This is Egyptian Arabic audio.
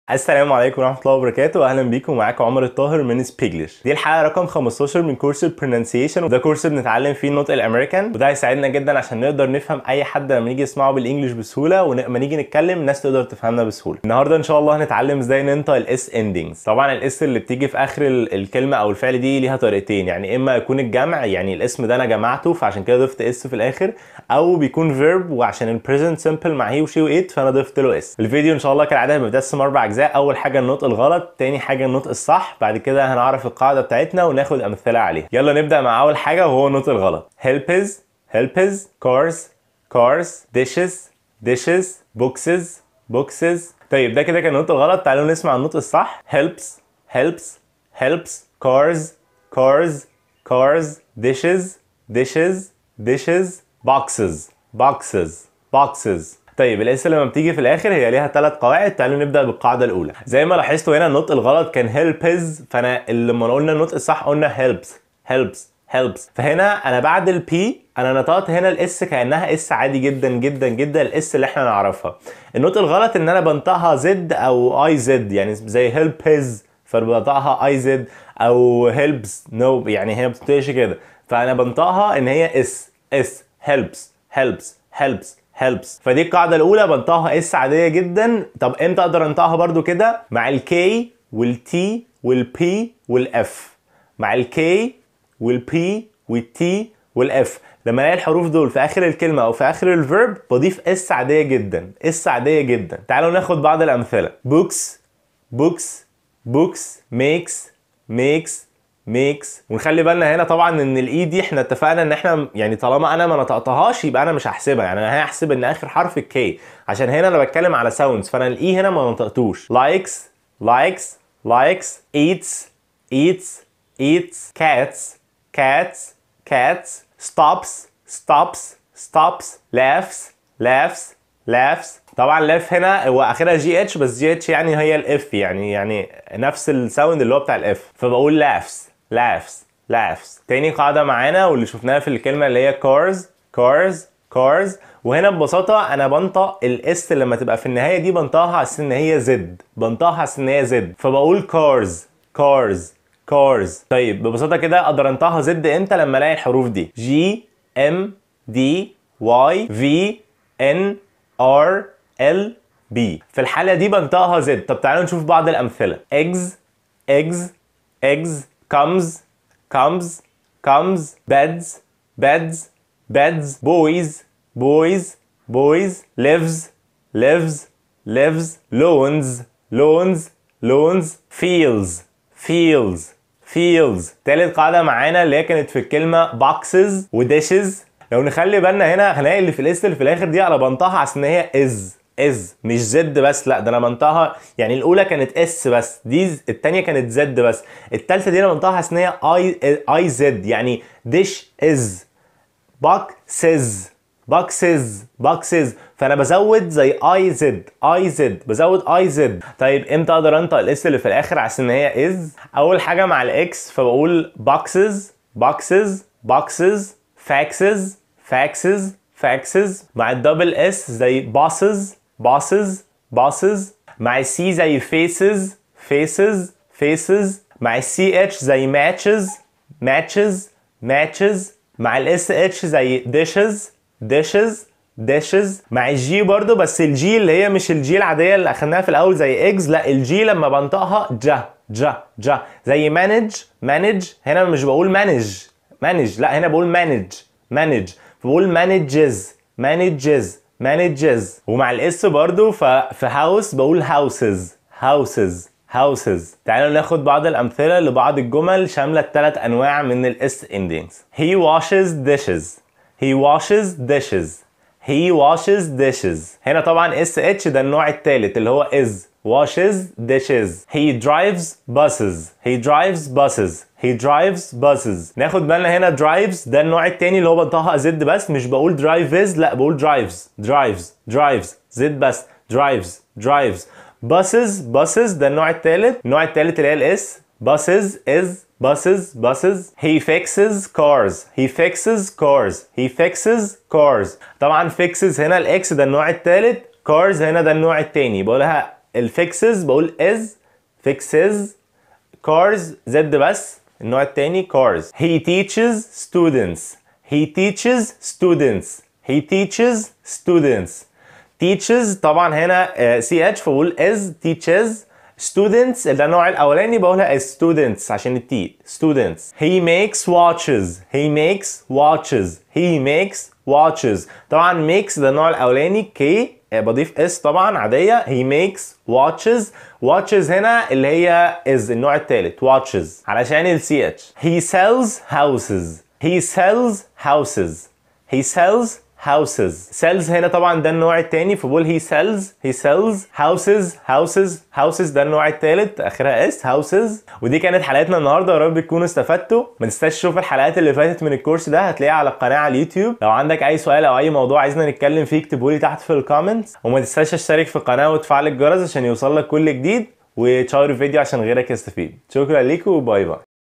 السلام عليكم ورحمة الله وبركاته واهلا بيكم معاكم عمر الطاهر من سبيجلش دي الحلقة رقم 15 من كورس البرونانسيشن وده كورس بنتعلم فيه النطق الامريكان وده هيساعدنا جدا عشان نقدر نفهم اي حد لما نيجي نسمعه بالانجلش بسهولة ولما نيجي نتكلم الناس تقدر تفهمنا بسهولة النهاردة ان شاء الله هنتعلم ازاي ننطق الاس اندنجز طبعا الاس اللي بتيجي في اخر ال- الكلمة او الفعل دي ليها طريقتين يعني اما يكون الجمع يعني الاسم ده انا جمعته فعشان كده ضفت اس في الاخر او بيكون فيرب وعشان البريزنت سمبل مع هي وشي وات فانا ضفت له اس الفيديو ان شاء الله كالعاده هيبقى متقسم اربع اجزاء اول حاجه النطق الغلط تاني حاجه النطق الصح بعد كده هنعرف القاعده بتاعتنا وناخد امثله عليها يلا نبدا مع اول حاجه وهو النطق الغلط helpers helpers cars cars dishes dishes boxes boxes طيب ده كده كان النطق الغلط تعالوا نسمع النطق الصح helps helps helps cars cars cars dishes dishes dishes boxes boxes boxes طيب الاس لما بتيجي في الاخر هي ليها ثلاث قواعد تعالوا نبدا بالقاعده الاولى زي ما لاحظتوا هنا النطق الغلط كان helps فانا لما قلنا النطق الصح قلنا helps helps helps فهنا انا بعد البي انا نطقت هنا الاس كانها اس عادي جدا جدا جدا الاس اللي احنا نعرفها النطق الغلط ان انا بنطقها زد او اي زد يعني زي helps فبنطقها اي زد او helps نو no يعني هي ما بتنطقش كده فانا بنطقها ان هي اس اس helps helps helps helps فدي القاعده الاولى بنطقها اس عاديه جدا طب امتى اقدر انطقها برضو كده مع الكي والتي والبي والاف مع الكي والبي والتي والاف لما الاقي الحروف دول في اخر الكلمه او في اخر الفيرب بضيف اس عاديه جدا اس عاديه جدا تعالوا ناخد بعض الامثله books books books makes makes ميكس ونخلي بالنا هنا طبعا ان الاي دي احنا اتفقنا ان احنا يعني طالما انا ما نطقتهاش يبقى انا مش هحسبها يعني انا هحسب ان اخر حرف الكي عشان هنا انا بتكلم على ساوندز فانا الاي هنا ما نطقتوش لايكس لايكس لايكس eats eats eats cats cats cats stops stops stops laughs laughs laughs طبعا لاف هنا هو اخرها جي اتش بس جي اتش يعني هي الاف يعني يعني نفس الساوند اللي هو بتاع الاف فبقول laughs laughs laughs تاني قاعده معانا واللي شفناها في الكلمه اللي هي cars cars cars وهنا ببساطه انا بنطق الاس لما تبقى في النهايه دي بنطقها على اساس ان هي زد بنطقها على اساس ان هي زد فبقول cars cars cars طيب ببساطه كده اقدر انطقها زد امتى لما الاقي الحروف دي جي ام دي واي في ان ار ال بي في الحاله دي بنطقها زد طب تعالوا نشوف بعض الامثله eggs eggs eggs comes comes comes beds beds beds boys boys boys lives lives lives loans loans loans feels feels feels تالت قاعدة معانا اللي هي كانت في الكلمة boxes وديشز لو نخلي بالنا هنا هنلاقي اللي في الاس اللي في الاخر دي انا بنطقها على ان هي از از مش زد بس لا ده انا بنطقها يعني الاولى كانت اس بس دي الثانيه كانت زد بس الثالثه دي انا بنطقها على ان هي اي اي زد يعني ديش از boxes boxes boxes فانا بزود زي اي زد اي زد بزود اي زد طيب امتى اقدر انطق الاس اللي في الاخر على ان هي از اول حاجه مع الاكس فبقول boxes boxes boxes faxes faxes faxes مع الدبل اس زي bosses bosses bosses مع السي زي faces faces faces مع السي اتش زي matches matches matches مع الاس اتش زي dishes dishes dishes مع الجي برضو بس الجي اللي هي مش الجي العادية اللي اخدناها في الاول زي ايجز لا الجي لما بنطقها جا جا جا زي manage manage هنا مش بقول manage manage لا هنا بقول manage manage فبقول manages manages manages ومع الاس برضو ففي house بقول houses houses houses تعالوا ناخد بعض الامثله لبعض الجمل شامله الثلاث انواع من الاس endings he washes dishes he washes dishes he washes dishes هنا طبعا اس اتش ده النوع الثالث اللي هو is washes dishes he drives buses he drives buses he drives buses ناخد بالنا هنا drives ده النوع التاني اللي هو بنطقها زد بس مش بقول drives لا بقول drives drives drives زد بس drives drives buses buses ده النوع الثالث النوع الثالث اللي هي الاس buses is buses buses he fixes cars he fixes cars he fixes cars طبعا fixes هنا الاكس ده النوع الثالث cars هنا ده النوع الثاني بقولها الفيكسز بقول از فيكسز cars زد بس النوع التاني cars he teaches students he teaches students he teaches students teaches طبعا هنا سي اتش فبقول is teaches students ده النوع الاولاني بقولها as students عشان التي students he makes watches he makes watches he makes watches طبعا makes ده النوع الاولاني كي بضيف اس طبعا عاديه he makes watches watches هنا اللي هي is النوع الثالث watches علشان السي اتش he sells houses he sells houses he sells houses sells هنا طبعا ده النوع التاني فبقول he sells he sells houses houses houses ده النوع التالت اخرها اس houses ودي كانت حلقتنا النهارده يا رب تكونوا استفدتوا ما تنساش تشوف الحلقات اللي فاتت من الكورس ده هتلاقيها على القناه على اليوتيوب لو عندك اي سؤال او اي موضوع عايزنا نتكلم فيه اكتبه لي تحت في الكومنتس وما تنساش تشترك في القناه وتفعل الجرس عشان يوصل لك كل جديد وتشير الفيديو عشان غيرك يستفيد شكرا ليكم وباي باي